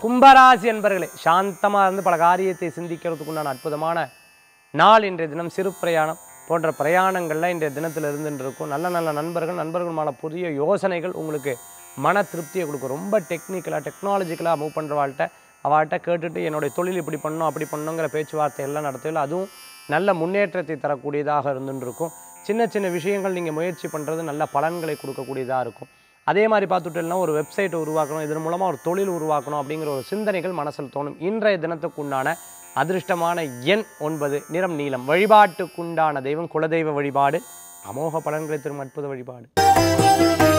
கும்பராசி என்பர்களே சாந்தமாக இருந்து பல காரியத்தை சிந்திக்கிறதுக்கு உண்டான அற்புதமான நாள் இன்றைய தினம் சிறு பிரயாணம் போன்ற பிரயாணங்கள்லாம் இன்றைய தினத்தில் இருந்துட்டு இருக்கும் நல்ல நல்ல நண்பர்கள் நண்பர்களுமான புதிய யோசனைகள் உங்களுக்கு மன திருப்தியை கொடுக்கும் ரொம்ப டெக்னிக்கலாக டெக்னாலஜிக்கலாக மூவ் பண்ணுறவாள்கிட்ட அவள்கிட்ட கேட்டுட்டு என்னுடைய தொழில் இப்படி பண்ணணும் அப்படி பண்ணணுங்கிற பேச்சுவார்த்தை எல்லாம் நடத்தையில் அதுவும் நல்ல முன்னேற்றத்தை தரக்கூடியதாக இருந்துட்டு இருக்கும் சின்ன சின்ன விஷயங்கள் நீங்கள் முயற்சி பண்ணுறது நல்ல பலன்களை கொடுக்கக்கூடியதாக இருக்கும் அதே மாதிரி பார்த்துட்டோம்னா ஒரு வெப்சைட் உருவாக்கணும் இதன் மூலமாக ஒரு தொழில் உருவாக்கணும் அப்படிங்கிற ஒரு சிந்தனைகள் மனசில் தோணும் இன்றைய தினத்துக்கு உண்டான அதிர்ஷ்டமான எண் ஒன்பது நிறம் நீலம் வழிபாட்டுக்குண்டான தெய்வம் குலதெய்வ வழிபாடு அமோக பலன்களை தரும் அற்புத வழிபாடு